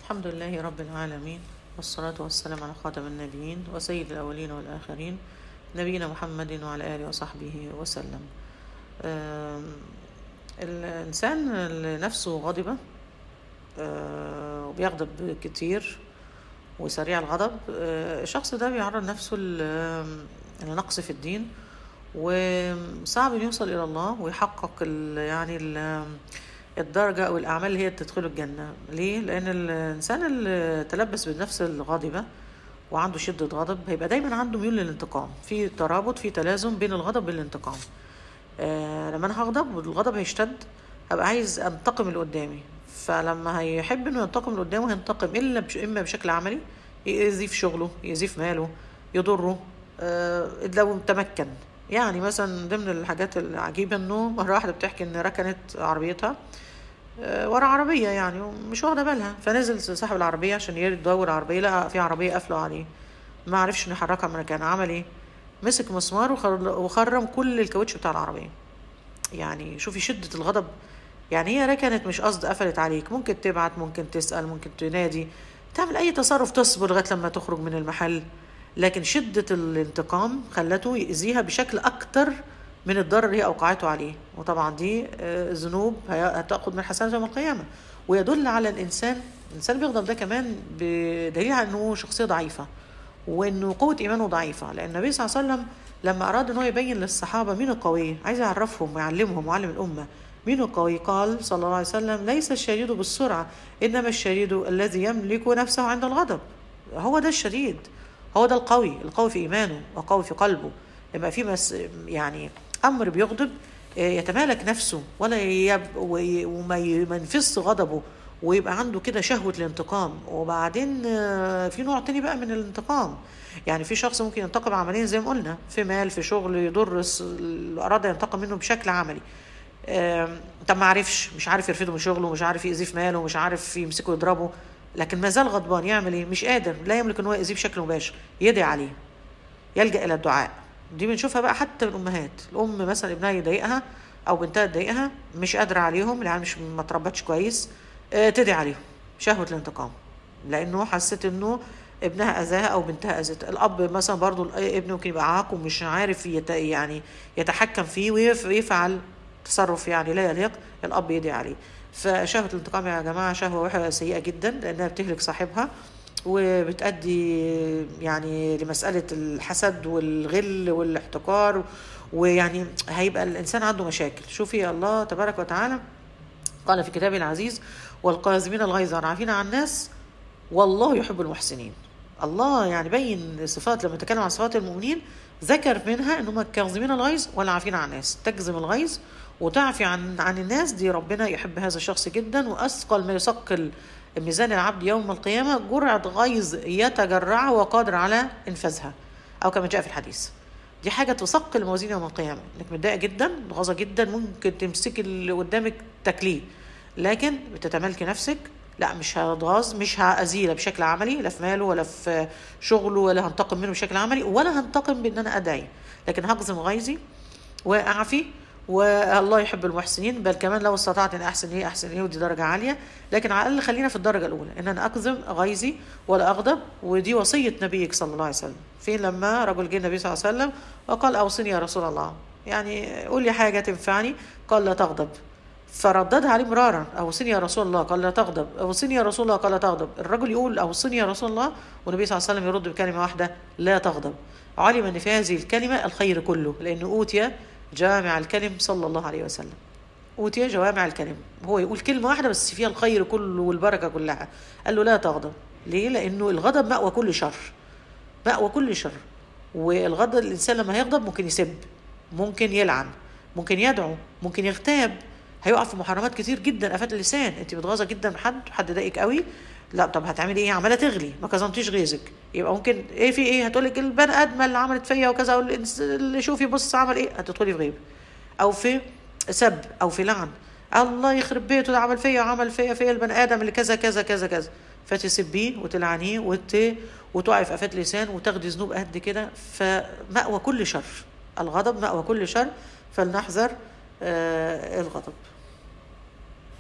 الحمد لله رب العالمين والصلاة والسلام على خاتم النبيين وسيد الأولين والآخرين نبينا محمد وعلى آله وصحبه وسلم آم، الإنسان اللي نفسه غاضبة آه، وبيغضب كتير وسريع الغضب آه، الشخص ده بيعرض نفسه ل- لنقص في الدين وصعب إنه يوصل إلى الله ويحقق ال- يعني ال- الدرجة أو الأعمال اللي هي تدخله الجنة ليه؟ لأن الإنسان اللي تلبس بالنفس الغاضبة وعنده شدة غضب هيبقى دايما عنده ميول للانتقام في ترابط في تلازم بين الغضب والانتقام آه لما انا هغضب والغضب هيشتد هبقى عايز انتقم اللي قدامي فلما هيحب انه ينتقم اللي قدامه هينتقم الا بش... اما بشكل عملي يأذيه في شغله يأذيه في ماله يضره آه لو تمكن يعني مثلا ضمن الحاجات العجيبة انه مرة واحدة بتحكي ان ركنت عربيتها آه، ورا عربية يعني ومش واخدة بالها فنزل صاحب العربية عشان يدور عربية لقى في عربية قافلة عليه ما عرفش انه يحركها من مكانها عمل ايه مسك مسمار وخر- وخرم كل الكاوتش بتاع العربية يعني شوفي شدة الغضب يعني هي ركنت مش قصد قفلت عليك ممكن تبعت ممكن تسأل ممكن تنادي تعمل أي تصرف تصبر لغاية لما تخرج من المحل لكن شدة الانتقام خلته يأذيها بشكل أكتر من الضرر اللي هي أوقعته عليه وطبعا دي آه، ذنوب هي- هتأخذ من حسنات يوم القيامة ويدل على الإنسان الإنسان بيغضب ده كمان بدليل على إنه شخصية ضعيفة وانه قوه ايمانه ضعيفه لان النبي صلى الله عليه وسلم لما اراد ان هو يبين للصحابه مين القوي عايز يعرفهم ويعلمهم ويعلم الامه مين القوي قال صلى الله عليه وسلم ليس الشديد بالسرعه انما الشديد الذي يملك نفسه عند الغضب هو ده الشديد هو ده القوي القوي في ايمانه وقوي في قلبه لما في مس يعني امر بيغضب آه، يتمالك نفسه ولا يب وي- وما ي- ما ينفس غضبه ويبقى عنده كده شهوة الانتقام وبعدين آه، في نوع تاني بقى من الانتقام يعني في شخص ممكن ينتقم عمليا زي ما قلنا في مال في شغل يضر الس- اللي أراد ينتقم منه بشكل عملي آم، طب ما عرفش مش عارف يرفضه من شغله مش عارف يأذيه في ماله مش عارف يمسكه يضربه لكن ما زال غضبان يعمل ايه مش قادر لا يملك ان هو يأذيه بشكل مباشر يدعي عليه يلجأ إلى الدعاء دي بنشوفها بقى حتى من الأمهات الأم مثلا ابنها يضايقها أو بنتها تضايقها مش قادرة عليهم العيال مش ما تربتش كويس آه، تدعي عليهم شهوة الانتقام لأنه حست إنه ابنها أذاها أو بنتها أذت الأب مثلا برضو ابنه ممكن يبقى عاق ومش عارف يت يعني يتحكم فيه ويف- ويفعل تصرف يعني لا يليق الأب يدعي عليه فشهوة الانتقام يا جماعة شهوة وحشة سيئة جدا لأنها بتهلك صاحبها وبتأدي يعني لمسألة الحسد والغل والاحتقار ويعني هيبقى الإنسان عنده مشاكل شوفي الله تبارك وتعالى قال في كتابه العزيز والقازمين الغيظ والعافين عن الناس والله يحب المحسنين الله يعني بين صفات لما تكلم عن صفات المؤمنين ذكر منها انهم الكاظمين الغيظ والعافين عن الناس تجزم الغيظ وتعفي عن عن الناس دي ربنا يحب هذا الشخص جدا واثقل ما يثقل ميزان العبد يوم القيامه جرعه غيظ يتجرعها وقادر على انفاذها او كما جاء في الحديث دي حاجه تثقل موازين يوم القيامه انك متضايقه جدا غاظه جدا ممكن تمسكي اللي قدامك تاكليه لكن بتتملكي نفسك لا مش هتغاظ مش هأذيه لا بشكل عملي لا في ماله ولا في شغله ولا هنتقم منه بشكل عملي ولا هنتقم بان انا ادعي لكن هقزم غيظي واعفي والله يحب المحسنين بل كمان لو استطعت ان احسن ايه احسن ايه ودي درجه عاليه لكن على الاقل خلينا في الدرجه الاولى ان انا اقزم غيظي ولا اغضب ودي وصيه نبيك صلى الله عليه وسلم فين لما رجل جه النبي صلى الله عليه وسلم وقال اوصني يا رسول الله يعني قول لي حاجه تنفعني قال لا تغضب فرددها عليه مرارا اوصني يا رسول الله قال لا تغضب اوصني يا رسول الله قال لا تغضب الرجل يقول اوصني يا رسول الله والنبي صلى الله عليه وسلم يرد بكلمه واحده لا تغضب علم ان في هذه الكلمه الخير كله لانه اوتي جامع الكلم صلى الله عليه وسلم اوتي جوامع الكلم هو يقول كلمه واحده بس فيها الخير كله والبركه كلها قال له لا تغضب ليه لانه الغضب مأوى كل شر مأوى كل شر والغضب الانسان لما هيغضب ممكن يسب ممكن يلعن ممكن يدعو ممكن يغتاب هيقع في محرمات كتير جدا افات اللسان انت متغاظه جدا من حد حد ضايقك قوي لا طب هتعملي ايه عماله تغلي ما كظمتيش غيظك يبقى ممكن ايه في ايه هتقول لك البني ادمه اللي عملت فيا وكذا والإنس- اللي شوفي بص عمل ايه هتدخلي في غيبه او في سب او في لعن الله يخرب بيته ده عمل فيا وعمل فيا فيا البني ادم اللي كذا كذا كذا كذا فتسبيه وتلعنيه وت... وتقعي في افات لسان وتاخدي ذنوب قد كده فمأوى كل شر الغضب مأوى كل شر فلنحذر آه الغضب